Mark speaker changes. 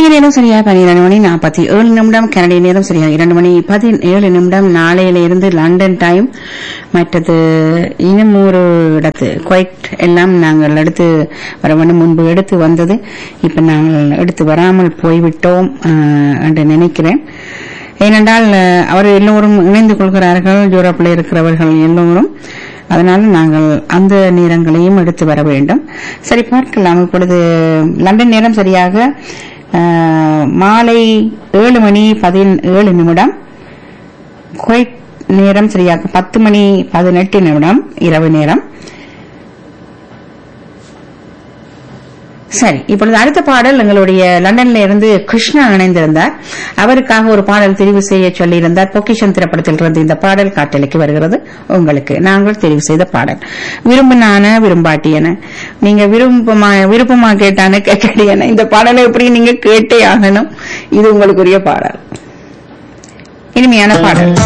Speaker 1: இலங்கை நேரம் சரியா பன்னிரண்டு மணி நாற்பத்தி ஏழு நிமிடம் கனடிய நேரம் சரியா இரண்டு மணி பதினேழு நிமிடம் நாளையில இருந்து லண்டன் டைம் மற்றது இன்னும் ஒரு இடத்து குவைட் எல்லாம் நாங்கள் எடுத்து வர வேண்டும் முன்பு எடுத்து வந்தது இப்ப நாங்கள் எடுத்து வராமல் போய்விட்டோம் ஆஹ், என்று நினைக்கிறேன் ஏனென்றால் அஹ், அவர் எல்லோரும் இணைந்து கொள்கிறார்கள் யூரோப்பில் இருக்கிறவர்கள் எல்லோரும் அதனால நாங்கள் அந்த நேரங்களையும் எடுத்து வர வேண்டும் சரி பார்க்கலாம் இப்பொழுது லண்டன் நேரம் சரியாக அஹ், மாலை ஏழு மணி பதினேழு நிமிடம் குவைட் நேரம் சரியாக பத்து மணி பதினெட்டு நிமிடம் இரவு நேரம் சரி இப்பொழுது அடுத்த பாடல் எங்களுடைய லண்டன்ல இருந்து கிருஷ்ணா இணைந்திருந்தார் அவருக்காக ஒரு பாடல் தெரிவு செய்ய சொல்லியிருந்தார் பொக்கிஷன் திரைப்படத்தில் இருந்து இந்த பாடல் காட்டலைக்கு வருகிறது உங்களுக்கு நாங்கள் தெரிவு செய்த பாடல் விரும்பினான விரும்பாட்டியன நீங்க விருப்பமா விருப்பமா கேட்டான கேட்கடியான இந்த பாடலை எப்படி நீங்க கேட்டே ஆகணும் இது உங்களுக்குரிய பாடல் இனிமையான பாடல்